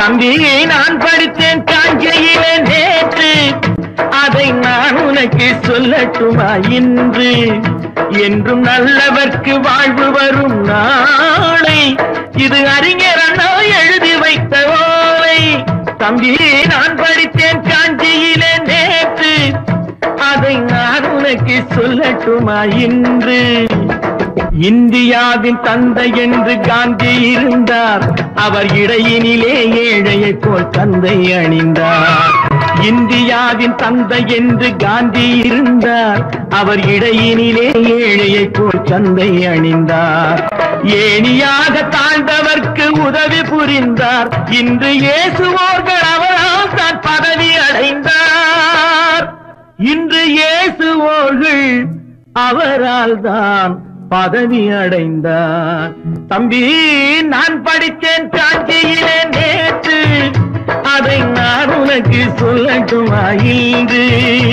தம்பி நான் படித்தேன் காஞ்சியிலே நேற்று அதை நான் உனக்கு சொல்லட்டுமா இன்று என்றும் நல்லவர்க்கு வாழ்வு வரும் நாளை இது அறிஞர் அண்ணா எழுதி வைத்த ஓலை தம்பி நான் படித்தேன் காஞ்சியிலே நேற்று அதை நான் உனக்கு சொல்லட்டுமா இன்று இந்தியாவின் தந்தை என்று காந்தி இருந்தார் அவர் இடையினிலே ஏழையை போல் தந்தை அணிந்தார் இந்தியாவின் தந்தை என்று காந்தி இருந்தார் அவர் இடையினிலே ஏழையை போல் தந்தை அணிந்தார் ஏணியாக தாழ்ந்தவர்க்கு உதவி புரிந்தார் இன்று இயேசுவோர்கள் அவரால் தான் பதவி அடைந்தார் இன்று இயேசுவோர்கள் அவரால் தான் பதவி அடைந்தார் தம்பி நான் படித்தேன் காட்சியிலே நேற்று அதை நான் உனக்கு சொல்லட்டுமா இன்று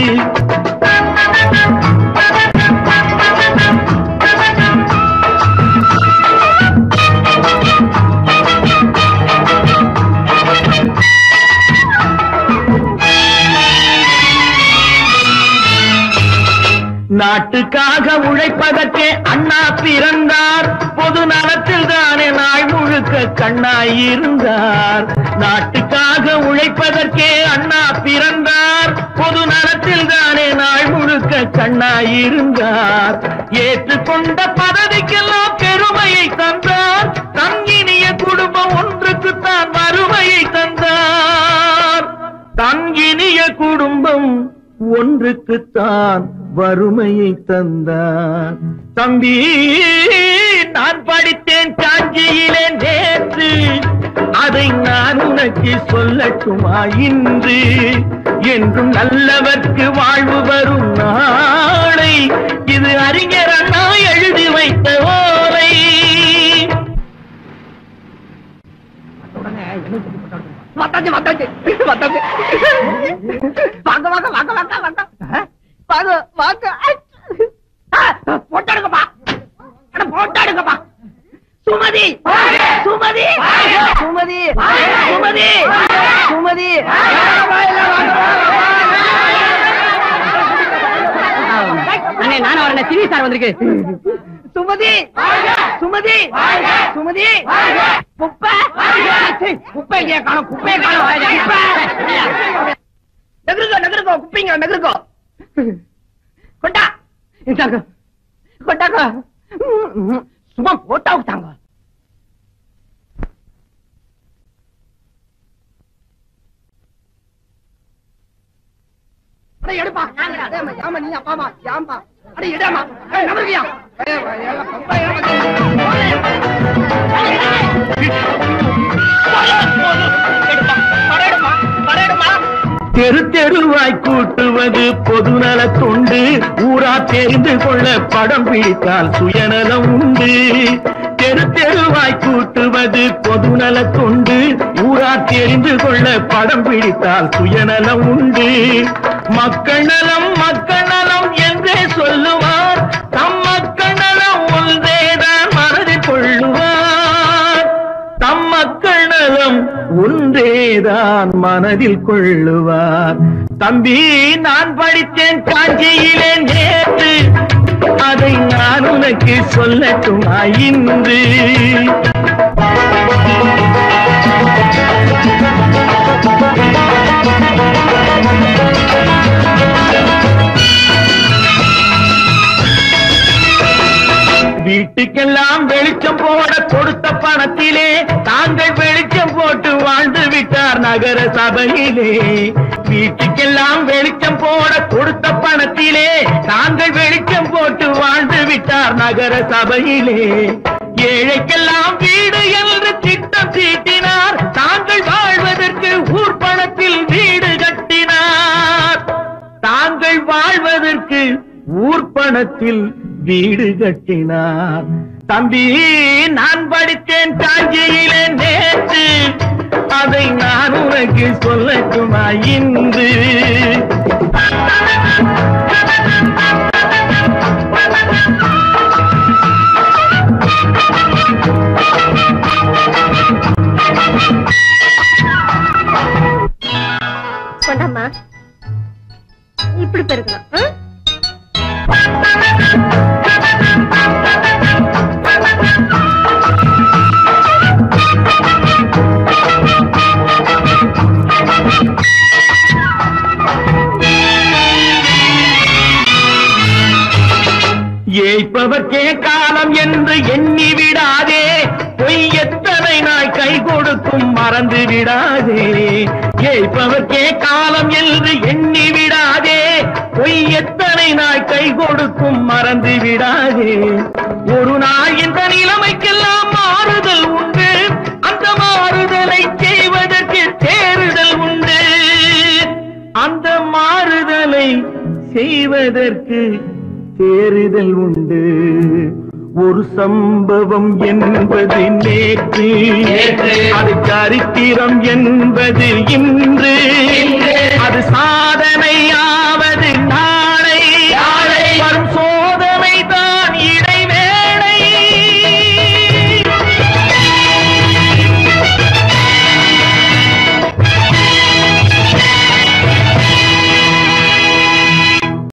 நாட்டுக்காக உழைப்பதற்கே அண்ணா பிறந்தார் பொது நலத்தில் தானே நாள் முழுக்க கண்ணாயிருந்தார் நாட்டுக்காக உழைப்பதற்கே அண்ணா பிறந்தார் பொது நலத்தில் தானே நாள் முழுக்க கண்ணாயிருந்தார் ஏற்றுக்கொண்ட பதவிக்கெல்லாம் பெருமையை தந்தார் தங்கினிய குடும்பம் ஒன்றுக்குத்தான் வறுமையை தந்தார் தங்கினிய குடும்பம் ஒன்றுக்குத்தான் வறுமையை தந்தார் தம்பி நான் படித்தேன் காஞ்சியிலே நேற்று அதை நான் உனக்கு சொல்லட்டுமா இன்று என்றும் நல்லவர்க்கு வாழ்வு வரும் நாளை இது அறிஞர் அண்ணா எழுதி வைத்த ஓலை வந்தாச்சு வந்தாச்சு வந்தாச்சு வாங்க வாங்க வாங்க வாங்க வாங்க வாங்க வாங்க போட்டாடுங்கப்பா அட போட்டாடுங்கப்பா சுமதி சுமதி சுமதி சுமதி சுமதி அண்ணே நானும் வரேன் சிவி சார் வந்திருக்கு சுமதி சுமதி சுமதி குப்பை சீ, குப்பை இங்கே காணும் குப்பையை காணும் நகருக்கோ நகருக்கோ குப்பைங்க நகருக்கோ கொண்டா இந்தாங்க கொண்டாங்க சும்மா போட்டா விட்டாங்க அட எடுப்பா அதேம்மா, ஏம்மா நீ அப்பாமா ஏம்பா அட இடமா நகருக்கியா தெரு தெருவாய் கூட்டுவது பொதுநல தொண்டு ஊரா தெரிந்து கொள்ள படம் பிடித்தால் சுயநலம் உண்டு தெரு தெருவாய் கூட்டுவது பொதுநல தொண்டு ஊரா தெரிந்து கொள்ள படம் பிடித்தால் சுயநலம் உண்டு மக்கள் நலம் மக்கள் நலம் என்றே சொல்லுவார் தம் மக்கள் நலம் ஒன்றேதான் மனதில் கொள்ளுவார் தம் மக்கள் நலம் ஒன்றேதான் மனதில் கொள்ளுவார் தம்பி நான் படித்தேன் காஞ்சியிலே நேற்று அதை நான் உனக்கு சொல்லட்டுமா இன்று வீட்டுக்கெல்லாம் வெளிச்சம் போட கொடுத்த பணத்திலே தாங்கள் வெளிச்சம் போட்டு வாழ்ந்து விட்டார் நகர சபையிலே வீட்டுக்கெல்லாம் வெளிச்சம் போட கொடுத்த பணத்திலே தாங்கள் வெளிச்சம் போட்டு வாழ்ந்து விட்டார் நகர சபையிலே ஏழைக்கெல்லாம் வீடு என்று திட்டம் தீட்டினார் தாங்கள் வாழ்வதற்கு ஊர் பணத்தில் வீடு கட்டினார் தாங்கள் வாழ்வதற்கு ஊர் பணத்தில் வீடு கட்டினார் தம்பி நான் படித்தேன் காஞ்சியிலே நேற்று அதை நான் உனக்கு சொல்லட்டுமா இன்று இந்தாம்மா இப்படி பெருக்கணும் ஆ? ஏய்ப்பவர்க்கே காலம் என்று எண்ணி விடாதே பொய் எத்தனை நாய் கை கொடுக்கும் மறந்து விடாதே ஏய்ப்பவர்க்கே காலம் என்று எண்ணி விடாதே பொய் எத்தனை நாய் கை கொடுக்கும் மறந்து விடாதே ஒரு நாள் இந்த நிலைமைக்கெல்லாம் மாறுதல் உண்டு அந்த மாறுதலை செய்வதற்கு தேறுதல் உண்டு அந்த மாறுதலை செய்வதற்கு தேறுதல் உண்டு ஒரு சம்பவம் என்பது நேற்று அது சரித்திரம் என்பது இன்று அது சாதனையா